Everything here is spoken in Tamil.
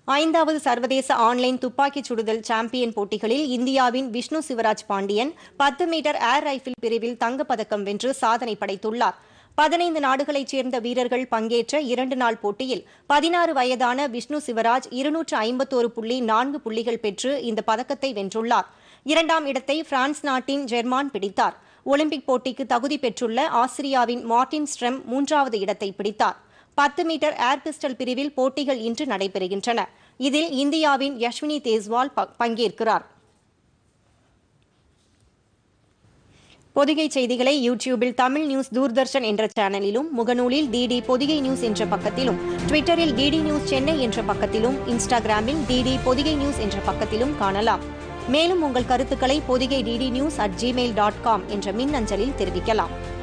ஐந்தாவது சர்வதேச ஆன்லைன் துப்பாக்கிச் சுடுதல் சாம்பியன் போட்டிகளில் இந்தியாவின் விஷ்ணு சிவராஜ் பாண்டியன் பத்து மீட்டர் ஏர் ரைபிள் பிரிவில் தங்கப்பதக்கம் வென்று சாதனை படைத்துள்ளார் பதினைந்து நாடுகளைச் சேர்ந்த வீரர்கள் பங்கேற்ற இரண்டு நாள் போட்டியில் பதினாறு வயதான விஷ்ணு சிவராஜ் இருநூற்று ஐம்பத்தோரு புள்ளி நான்கு புள்ளிகள் பெற்று இந்த பதக்கத்தை வென்றுள்ளார் இரண்டாம் இடத்தை பிரான்ஸ் நாட்டின் ஜெர்மான் பிடித்தார் ஒலிம்பிக் போட்டிக்கு தகுதி பெற்றுள்ள ஆஸ்திரியாவின் மார்டின் ஸ்ட்ரெம் மூன்றாவது இடத்தை பிடித்தார் பத்து மீட்டர் ஏர் பிஸ்டல் பிரிவில் போட்டிகள் இன்று நடைபெறுகின்றன இதில் இந்தியாவின் யஷ்வினி தேஸ்வால் ப- பங்கேற்கிறார் பொதிகை செய்திகளை யூடியூபில் தமிழ் நியூஸ் தூர்தர்ஷன் என்ற சேனலிலும் முகநூலில் டிடி பொதிகை நியூஸ் என்ற பக்கத்திலும் ட்விட்டரில் டிடி நியூஸ் சென்னை என்ற பக்கத்திலும் இன்ஸ்டாகிராமில் டிடி பொதிகை நியூஸ் என்ற பக்கத்திலும் காணலாம் மேலும் உங்கள் கருத்துக்களை Podhigai DD news at Gmail dot com என்ற மின்னஞ்சலில் தெரிவிக்கலாம்